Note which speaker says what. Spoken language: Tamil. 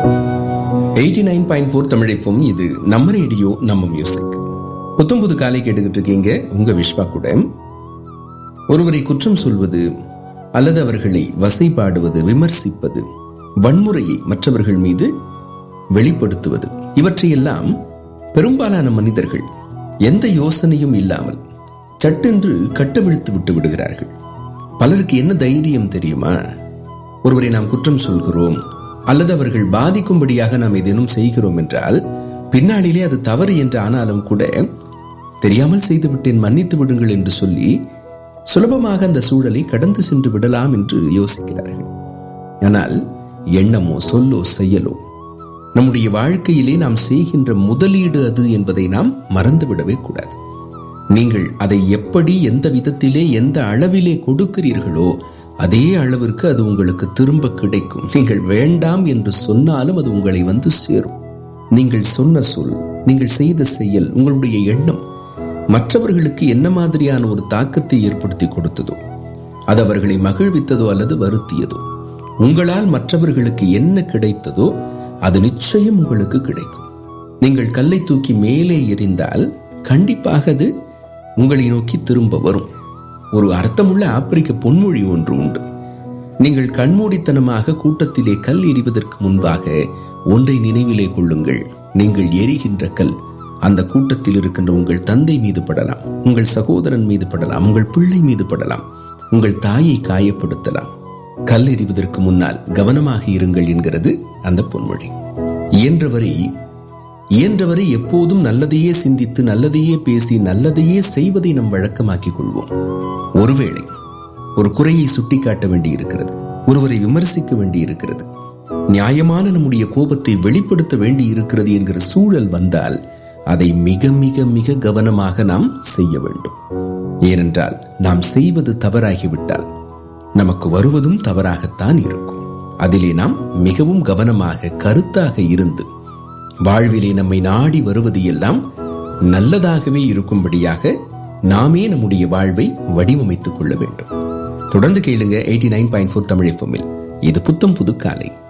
Speaker 1: எயிட்டி நைன் பாயிண்ட் ஃபோர் தமிழைப்பும் இது நம்ம ரேடியோ நம்ம மியூசிக் புத்தம் புது காலை கேட்டுக்கிட்டு இருக்கீங்க உங்க விஸ்வா கூட ஒருவரை குற்றம் சொல்வது அல்லது அவர்களை வசைபாடுவது விமர்சிப்பது வன்முறையை மற்றவர்கள் மீது வெளிப்படுத்துவது இவற்றையெல்லாம் பெரும்பாலான மனிதர்கள் எந்த யோசனையும் இல்லாமல் சட்டென்று கட்டவிழ்த்து விட்டு விடுகிறார்கள் பலருக்கு என்ன தைரியம் தெரியுமா ஒருவரை நாம் குற்றம் சொல்கிறோம் அல்லது அவர்கள் பாதிக்கும்படியாக நாம் ஏதேனும் செய்கிறோம் என்றால் பின்னாளிலே அது தவறு என்று ஆனாலும் கூட தெரியாமல் செய்துவிட்டேன் மன்னித்து விடுங்கள் என்று சொல்லி சுலபமாக அந்த சூழலை கடந்து சென்று விடலாம் என்று யோசிக்கிறார்கள் ஆனால் எண்ணமோ சொல்லோ செயலோ நம்முடைய வாழ்க்கையிலே நாம் செய்கின்ற முதலீடு அது என்பதை நாம் மறந்துவிடவே கூடாது நீங்கள் அதை எப்படி எந்த விதத்திலே எந்த அளவிலே கொடுக்கிறீர்களோ அதே அளவிற்கு அது உங்களுக்கு திரும்ப கிடைக்கும் நீங்கள் வேண்டாம் என்று சொன்னாலும் அது உங்களை வந்து சேரும் நீங்கள் சொன்ன சொல் நீங்கள் செய்த செயல் உங்களுடைய எண்ணம் மற்றவர்களுக்கு என்ன மாதிரியான ஒரு தாக்கத்தை ஏற்படுத்தி கொடுத்ததோ அது அவர்களை மகிழ்வித்ததோ அல்லது வருத்தியதோ உங்களால் மற்றவர்களுக்கு என்ன கிடைத்ததோ அது நிச்சயம் உங்களுக்கு கிடைக்கும் நீங்கள் கல்லை தூக்கி மேலே எறிந்தால் கண்டிப்பாக அது உங்களை நோக்கி திரும்ப வரும் ஒரு அர்த்தமுள்ள ஆப்பிரிக்க பொன்மொழி ஒன்று உண்டு நீங்கள் கண்மூடித்தனமாக கூட்டத்திலே கல் எறிவதற்கு முன்பாக ஒன்றை நினைவிலே கொள்ளுங்கள் நீங்கள் எரிகின்ற கல் அந்த கூட்டத்தில் இருக்கின்ற உங்கள் தந்தை மீது படலாம் உங்கள் சகோதரன் மீது படலாம் உங்கள் பிள்ளை மீது படலாம் உங்கள் தாயை காயப்படுத்தலாம் கல் எறிவதற்கு முன்னால் கவனமாக இருங்கள் என்கிறது அந்த பொன்மொழி இயன்றவரை இயன்றவரை எப்போதும் நல்லதையே சிந்தித்து நல்லதையே பேசி நல்லதையே செய்வதை நம் வழக்கமாக்கிக் கொள்வோம் ஒருவேளை ஒரு குறையை சுட்டிக்காட்ட வேண்டி இருக்கிறது ஒருவரை விமர்சிக்க வேண்டி இருக்கிறது நியாயமான நம்முடைய கோபத்தை வெளிப்படுத்த வேண்டி இருக்கிறது என்கிற சூழல் வந்தால் அதை மிக மிக மிக கவனமாக நாம் செய்ய வேண்டும் ஏனென்றால் நாம் செய்வது தவறாகிவிட்டால் நமக்கு வருவதும் தவறாகத்தான் இருக்கும் அதிலே நாம் மிகவும் கவனமாக கருத்தாக இருந்து வாழ்விலே நம்மை நாடி வருவது எல்லாம் நல்லதாகவே இருக்கும்படியாக நாமே நம்முடைய வாழ்வை வடிவமைத்துக் கொள்ள வேண்டும் தொடர்ந்து கேளுங்க eighty nine point four Tamil இது புத்தம் புது காலை